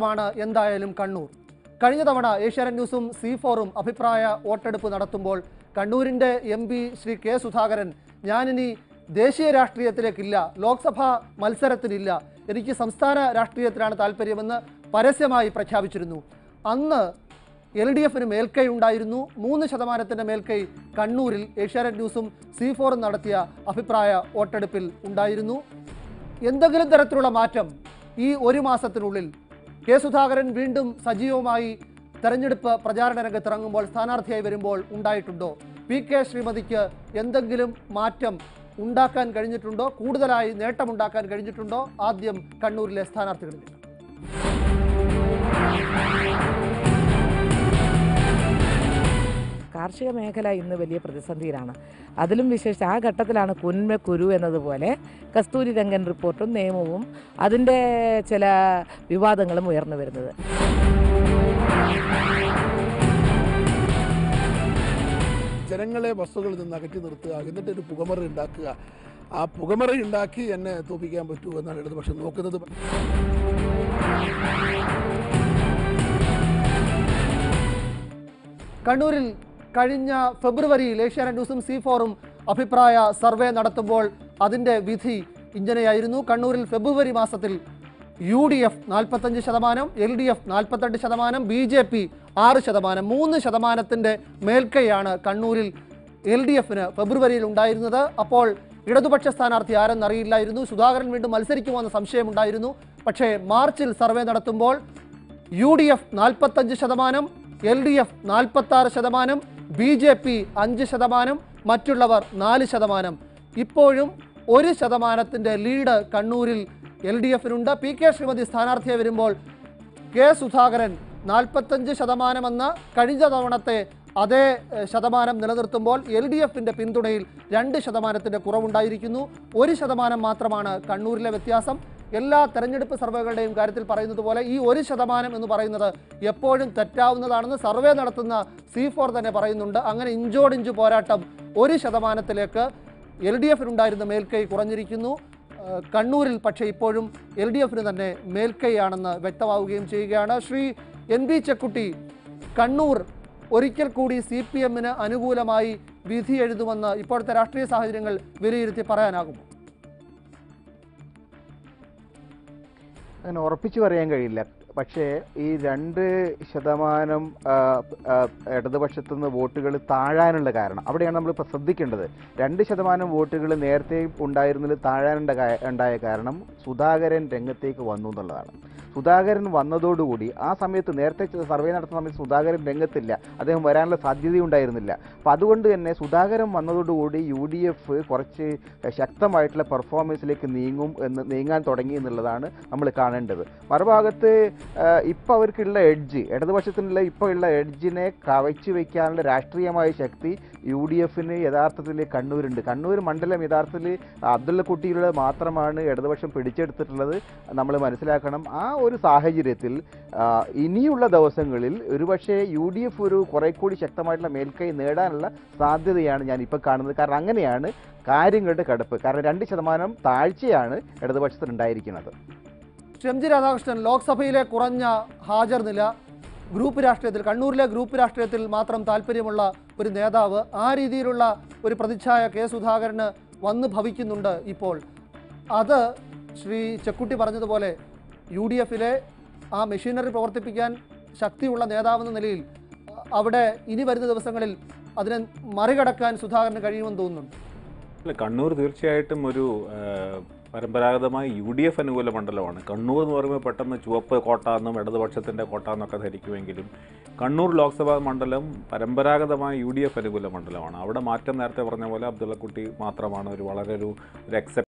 ാണ് എന്തായാലും കണ്ണൂർ കഴിഞ്ഞ തവണ ഏഷ്യാനെറ്റ് ന്യൂസും സി ഫോറും അഭിപ്രായ വോട്ടെടുപ്പ് നടത്തുമ്പോൾ കണ്ണൂരിന്റെ M P Shri K Sudhakaran ഞാനിനി ദേശീയ രാഷ്ട്രീയത്തിലേക്കില്ല ലോക്സഭാ മത്സരത്തിനില്ല എനിക്ക് സംസ്ഥാന രാഷ്ട്രീയത്തിലാണ് താല്പര്യമെന്ന് പരസ്യമായി പ്രഖ്യാപിച്ചിരുന്നു അന്ന് എൽ ഡി എഫിന് മേൽക്കൈ ഉണ്ടായിരുന്നു മൂന്ന് ശതമാനത്തിൻ്റെ മേൽക്കൈ കണ്ണൂരിൽ ഏഷ്യാനെറ്റ് ന്യൂസും സി ഫോറും നടത്തിയ അഭിപ്രായ വോട്ടെടുപ്പിൽ ഉണ്ടായിരുന്നു എന്തെങ്കിലും തരത്തിലുള്ള മാറ്റം ഈ ഒരു മാസത്തിനുള്ളിൽ കെ സുധാകരൻ വീണ്ടും സജീവമായി തെരഞ്ഞെടുപ്പ് പ്രചാരണ രംഗത്തിറങ്ങുമ്പോൾ സ്ഥാനാർത്ഥിയായി വരുമ്പോൾ ഉണ്ടായിട്ടുണ്ടോ പി കെ ശ്രീമതിക്ക് എന്തെങ്കിലും മാറ്റം ഉണ്ടാക്കാൻ കഴിഞ്ഞിട്ടുണ്ടോ കൂടുതലായി നേട്ടമുണ്ടാക്കാൻ കഴിഞ്ഞിട്ടുണ്ടോ ആദ്യം കണ്ണൂരിലെ സ്ഥാനാർത്ഥികളിൽ കാർഷിക മേഖല ഇന്ന് വലിയ പ്രതിസന്ധിയിലാണ് അതിലും വിശേഷിച്ച് ആ ഘട്ടത്തിലാണ് കുന്മ കുരു എന്നതുപോലെ കസ്തൂരി രംഗൻ റിപ്പോർട്ടും നിയമവും അതിൻ്റെ ചില വിവാദങ്ങളും ഉയർന്നു വരുന്നത് ജനങ്ങളെ ബസ്സുകളിൽ നിന്ന് അകറ്റി നിർത്തുക എന്നിട്ട് ഒരു പുകമറ ഉണ്ടാക്കുക ആ പുകമറ ഉണ്ടാക്കി എന്നെ തോപ്പിക്കാൻ പറ്റുമോ എന്നാണ് ഇടതുപക്ഷം നോക്കുന്നത് കണ്ണൂരിൽ കഴിഞ്ഞ ഫെബ്രുവരിയിൽ ഏഷ്യാനെറ്റ് ന്യൂസും സി ഫോറും അഭിപ്രായ സർവേ നടത്തുമ്പോൾ അതിൻ്റെ വിധി ഇങ്ങനെയായിരുന്നു കണ്ണൂരിൽ ഫെബ്രുവരി മാസത്തിൽ യു ഡി എഫ് നാൽപ്പത്തഞ്ച് ശതമാനം എൽ ഡി എഫ് നാൽപ്പത്തെട്ട് ശതമാനം ബി ജെ പി ആറ് ശതമാനം മൂന്ന് ശതമാനത്തിൻ്റെ മേൽക്കൈയാണ് കണ്ണൂരിൽ എൽ ഡി എഫിന് ഫെബ്രുവരിയിൽ ഉണ്ടായിരുന്നത് അപ്പോൾ ഇടതുപക്ഷ സ്ഥാനാർത്ഥി ആരെന്നറിയില്ലായിരുന്നു സുധാകരൻ വീണ്ടും മത്സരിക്കുമോ എന്ന സംശയമുണ്ടായിരുന്നു പക്ഷേ മാർച്ചിൽ സർവേ നടത്തുമ്പോൾ യു ഡി എഫ് നാൽപ്പത്തഞ്ച് ശതമാനം എൽ ഡി എഫ് നാൽപ്പത്താറ് ശതമാനം ബി ജെ പി അഞ്ച് ശതമാനം മറ്റുള്ളവർ നാല് ശതമാനം ഇപ്പോഴും ഒരു ശതമാനത്തിൻ്റെ ലീഡ് കണ്ണൂരിൽ എൽ ഡി എഫിനുണ്ട് പി കെ ശ്രീമതി സ്ഥാനാർത്ഥിയെ വരുമ്പോൾ കെ സുധാകരൻ നാൽപ്പത്തഞ്ച് ശതമാനമെന്ന കഴിഞ്ഞ തവണത്തെ അതേ എഹ്, ശതമാനം നിലനിർത്തുമ്പോൾ എൽ ഡി എഫിൻ്റെ പിന്തുണയിൽ രണ്ട് ശതമാനത്തിൻ്റെ കുറവുണ്ടായിരിക്കുന്നു ഒരു ശതമാനം മാത്രമാണ് കണ്ണൂരിലെ വ്യത്യാസം എല്ലാ തെരഞ്ഞെടുപ്പ് സർവേകളുടെയും കാര്യത്തിൽ പറയുന്നത് പോലെ ഈ ഒരു ശതമാനം എന്ന് പറയുന്നത് എപ്പോഴും തെറ്റാവുന്നതാണെന്ന് സർവേ നടത്തുന്ന സി ഫോർ തന്നെ പറയുന്നുണ്ട് അങ്ങനെ ഇഞ്ചോടിഞ്ച് പോരാട്ടം ഒരു ശതമാനത്തിലേക്ക് എൽ ഡി എഫിനുണ്ടായിരുന്ന മേൽക്കൈ കുറഞ്ഞിരിക്കുന്നു ഏഹ് കണ്ണൂരിൽ പക്ഷേ ഇപ്പോഴും എൽ ഡി എഫിന് തന്നെ മേൽക്കൈയാണെന്ന് വ്യക്തമാവുകയും ചെയ്യുകയാണ് ശ്രീ എൻ ബി ചെക്കുട്ടി കണ്ണൂർ ഒരിക്കൽ കൂടി സി പി എമ്മിന് അനുകൂലമായി വിധി എഴുതുമെന്ന് ഇപ്പോഴത്തെ രാഷ്ട്രീയ സാഹചര്യങ്ങൾ വിലയിരുത്തി പറയാനാകുമോ അങ്ങനെ ഉറപ്പിച്ചു പറയാൻ കഴിയില്ല പക്ഷേ ഈ രണ്ട് ശതമാനം ആ, ആ, ഇടതുപക്ഷത്തുനിന്ന് വോട്ടുകൾ താഴാനുള്ള കാരണം അവിടെയാണ് നമ്മളിപ്പോൾ ശ്രദ്ധിക്കേണ്ടത് രണ്ട് ശതമാനം വോട്ടുകൾ നേരത്തെ ഉണ്ടായിരുന്നതിൽ താഴാനുണ്ട കാ- ഉണ്ടായ കാരണം സുധാകരൻ രംഗത്തേക്ക് വന്നു എന്നുള്ളതാണ് സുധാകരൻ വന്നതോടുകൂടി ആ സമയത്ത് നേരത്തെ സർവേ നടത്തുന്ന സമയത്ത് സുധാകരൻ രംഗത്തില്ല അദ്ദേഹം വരാനുള്ള സാധ്യതയുണ്ടായിരുന്നില്ല അപ്പം അതുകൊണ്ട് തന്നെ സുധാകരൻ വന്നതോടുകൂടി യു ഡി എഫ് കുറച്ച് ശക്തമായിട്ടുള്ള പെർഫോമൻസിലേക്ക് നീങ്ങും എന്ന് നീങ്ങാൻ തുടങ്ങി എന്നുള്ളതാണ് നമ്മൾ കാണേണ്ടത് മറുഭാഗത്ത് ഇപ്പോൾ അവർക്കുള്ള എഡ്ജ് ഇടതുപക്ഷത്തിനുള്ള ഇപ്പോൾ ഉള്ള എഡ്ജിനെ കവച്ചു വയ്ക്കാനുള്ള രാഷ്ട്രീയമായ ശക്തി യു ഡി എഫിന് യഥാർത്ഥത്തിൽ കണ്ണൂരുണ്ട് കണ്ണൂർ മണ്ഡലം യഥാർത്ഥത്തിൽ അബ്ദുള്ളക്കുട്ടിയുടെ മാത്രമാണ് ഇടതുപക്ഷം പിടിച്ചെടുത്തിട്ടുള്ളത് നമ്മൾ മനസ്സിലാക്കണം ആ ഒരു സാഹചര്യത്തിൽ ആ, ഇനിയുള്ള ദിവസങ്ങളിൽ ഒരുപക്ഷെ യു ഡി എഫ് ഒരു കുറെ കൂടി ശക്തമായിട്ടുള്ള മേൽക്കൈ നേടാനുള്ള സാധ്യതയാണ് ഞാൻ ഇപ്പോൾ കാണുന്നത് കാരണം അങ്ങനെയാണ് കാര്യങ്ങളുടെ കടപ്പ് കാരണം രണ്ട് ശതമാനം താഴ്ചയാണ് ഇടതുപക്ഷത്തിന് ഉണ്ടായിരിക്കുന്നത് ശ്രീ എം ജി രാധാകൃഷ്ണൻ ലോക്സഭയിലെ കുറഞ്ഞ ഹാജർ നില ഗ്രൂപ്പ് രാഷ്ട്രീയത്തിൽ കണ്ണൂരിലെ ഗ്രൂപ്പ് രാഷ്ട്രീയത്തിൽ മാത്രം താല്പര്യമുള്ള ഒരു നേതാവ് ആ രീതിയിലുള്ള ഒരു പ്രതിച്ഛായ കെ സുധാകരന് വന്ന് ഭവിക്കുന്നുണ്ട് ഇപ്പോൾ അത് ശ്രീ ചെക്കുട്ടി പറഞ്ഞതുപോലെ യു ഡി എഫിലെ ആ മെഷീനറി പ്രവർത്തിപ്പിക്കാൻ ശക്തിയുള്ള നേതാവെന്ന നിലയിൽ അഹ് അവിടെ ഇനി വരുന്ന ദിവസങ്ങളിൽ അതിനെ മറികടക്കാൻ സുധാകരന് കഴിയുമെന്ന് തോന്നുന്നുണ്ട് അല്ല കണ്ണൂർ തീർച്ചയായിട്ടും ഒരു ആ, പരമ്പരാഗതമായി യു ഡി എഫ് അനുകൂല മണ്ഡലമാണ് കണ്ണൂർ എന്ന് പറയുമ്പോൾ പെട്ടെന്ന് ചുവപ്പ് കോട്ട എന്നും ഇടതുപക്ഷത്തിൻ്റെ കോട്ട എന്നൊക്കെ ധരിക്കുമെങ്കിലും കണ്ണൂർ ലോക്സഭാ മണ്ഡലം പരമ്പരാഗതമായ യു ഡി എഫ് അനുകൂല മണ്ഡലമാണ് അവിടെ മാറ്റം നേരത്തെ പറഞ്ഞ പോലെ അബ്ദുള്ളക്കുട്ടി മാത്രമാണ് ഒരു വളരെ ഒരു ഒരു എക്സെപ്റ്റ്